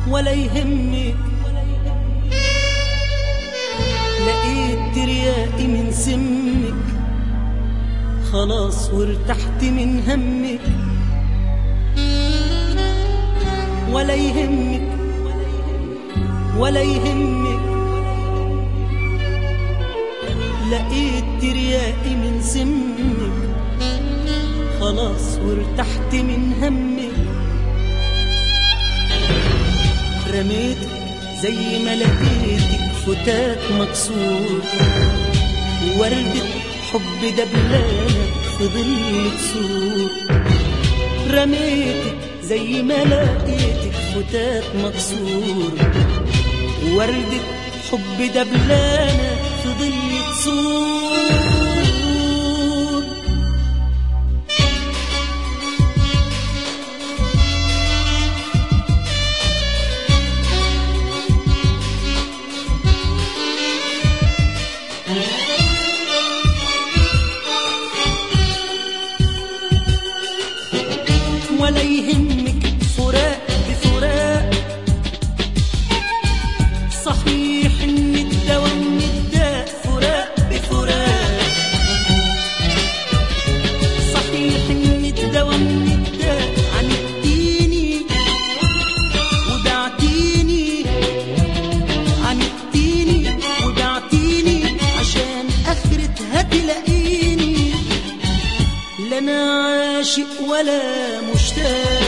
ولا يهمك لقيت ترياقي من سمك خلاص وارتحت من همك ولا يهمك ولا يهمك لقيت ترياقي من سمك خلاص وارتحت من همك رميتك زي ما لقيتك فتات مكسور وردة حب دبلانك في ظل كسور رميتك زي ما لقيتك فتات مكسور وردة حب دبلانك في ظل كسور ولا يهمك فراق بفراق صحيح ان الدواء من الداء فراق بفراق صحيح ان الدواء من الداء عنتيني وبعتيني عنتيني وبعتيني عشان اخرتها تلاقيني لا انا عاشق ولا مشتاق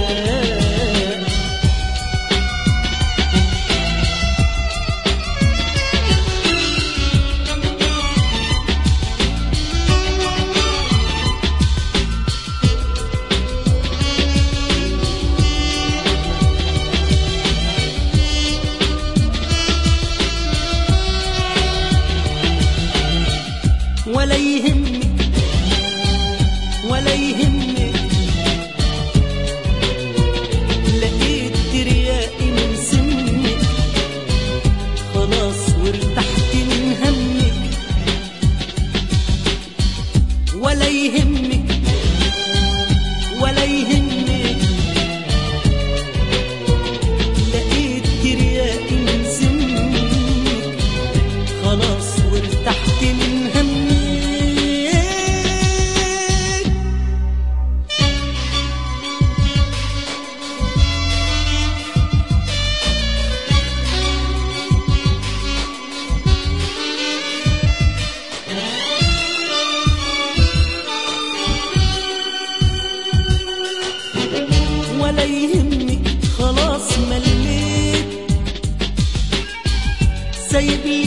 ولا يهمك ولا يهمك لقيت ترياقي من سمك خلاص وارتحت من همك ولا يهمك ولا يهمك لقيت ترياقي من سمك خلاص وارتحت من همك ولا يهمك خلاص مليت سايب لي